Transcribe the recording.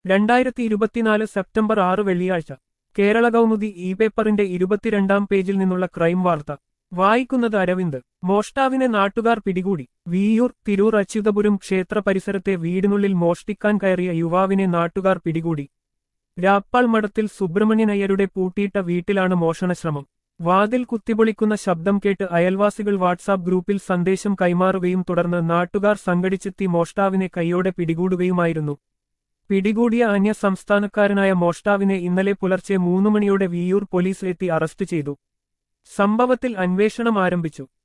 രണ്ടായിരത്തി ഇരുപത്തിനാല് സെപ്റ്റംബർ ആറ് വെള്ളിയാഴ്ച കേരള കൗമുദി ഇ പേപ്പറിന്റെ ഇരുപത്തിരണ്ടാം പേജിൽ നിന്നുള്ള ക്രൈം വാർത്ത വായിക്കുന്നത് അരവിന്ദ് മോഷ്ടാവിനെ നാട്ടുകാർ പിടികൂടി വിയ്യൂർ തിരൂർ അച്യുതപുരം ക്ഷേത്ര പരിസരത്തെ വീടിനുള്ളിൽ മോഷ്ടിക്കാൻ കയറിയ യുവാവിനെ നാട്ടുകാർ പിടികൂടി രാപ്പാൾ മഠത്തിൽ സുബ്രഹ്മണ്യൻ അയ്യരുടെ പൂട്ടിയിട്ട വീട്ടിലാണ് മോഷണശ്രമം വാതിൽ കുത്തിപൊളിക്കുന്ന ശബ്ദം കേട്ട് അയൽവാസികൾ വാട്സാപ്പ് ഗ്രൂപ്പിൽ സന്ദേശം കൈമാറുകയും തുടർന്ന് നാട്ടുകാർ സംഘടിച്ചെത്തി മോഷ്ടാവിനെ കൈയോടെ പിടികൂടുകയുമായിരുന്നു പിടികൂടിയ അന്യ സംസ്ഥാനക്കാരനായ മോഷ്ടാവിനെ ഇന്നലെ പുലർച്ചെ മൂന്നു മണിയോടെ വിയ്യൂർ പോലീസ് എത്തി അറസ്റ്റ് ചെയ്തു സംഭവത്തിൽ അന്വേഷണം ആരംഭിച്ചു